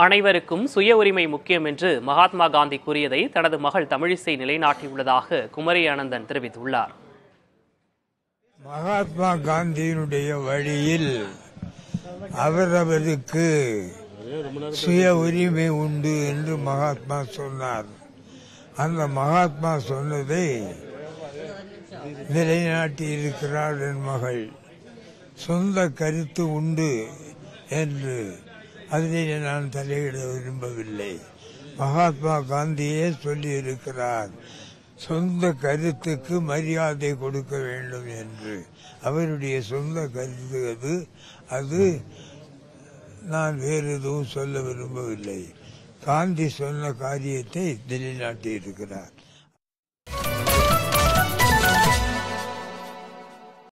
அனைவருக்கும் சுய உரிமை முக்கியம் என்று மகாத்மா காந்தி கூறியதை தனது மகள் தமிழிசை நிலைநாட்டியுள்ளதாக குமரி ஆனந்தன் தெரிவித்துள்ளார் மகாத்மா காந்தியினுடைய வழியில் அவரவருக்கு சுய உரிமை உண்டு என்று மகாத்மா சொன்னார் அந்த மகாத்மா சொன்னதை நிலைநாட்டி இருக்கிறார் என் மகள் சொந்த கருத்து உண்டு என்று அதிலே நான் தலையிட விரும்பவில்லை மகாத்மா காந்தியே சொல்லியிருக்கிறார் சொந்த கருத்துக்கு மரியாதை கொடுக்க வேண்டும் என்று அவருடைய சொந்த கருத்து அது அது நான் வேறு எதுவும் சொல்ல விரும்பவில்லை காந்தி சொன்ன காரியத்தை நிலைநாட்டி இருக்கிறார்